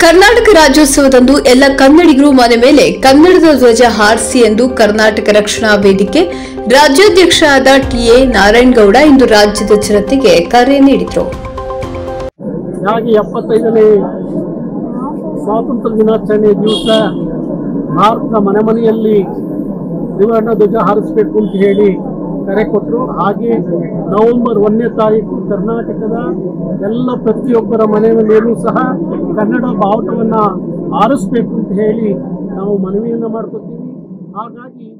ಕರ್ನಾಟಕ ರಾಜ್ಯೋತ್ಸವದಂದು ಎಲ್ಲ ಕನ್ನಡಿಗರು ಮನೆ ಮೇಲೆ ಕನ್ನಡದ ಧ್ವಜ ಹಾರಿಸಿ ಎಂದು ಕರ್ನಾಟಕ ರಕ್ಷಣಾ ವೇದಿಕೆ ರಾಜ್ಯಾಧ್ಯಕ್ಷರಾದ ಟಿಎ ನಾರಾಯಣಗೌಡ ಇಂದು ರಾಜ್ಯದ ಜನತೆಗೆ ಕರೆ ನೀಡಿದರು ಹಾಗೆ ಎಪ್ಪತ್ತೈದನೇ ಸ್ವಾತಂತ್ರ್ಯ ದಿನಾಚರಣೆ ದಿವಸ ಭಾರತದ ಮನೆ ಮನೆಯಲ್ಲಿ ತ್ರಿವರ್ಣ ಧ್ವಜ ಹಾರಿಸಬೇಕು ಅಂತ ಹೇಳಿ ಕರೆ ಕೊಟ್ಟರು ಹಾಗೆ ನವೆಂಬರ್ ಒಂದನೇ ತಾರೀಕು ಕರ್ನಾಟಕದ ಎಲ್ಲ ಪ್ರತಿಯೊಬ್ಬರ ಮನೆ ಮೇಲೂ ಸಹ ಕನ್ನಡ ಬಾವುಟವನ್ನ ಆರಿಸ್ಬೇಕು ಅಂತ ಹೇಳಿ ನಾವು ಮನವಿಯನ್ನ ಮಾಡ್ಕೊತೀವಿ ಹಾಗಾಗಿ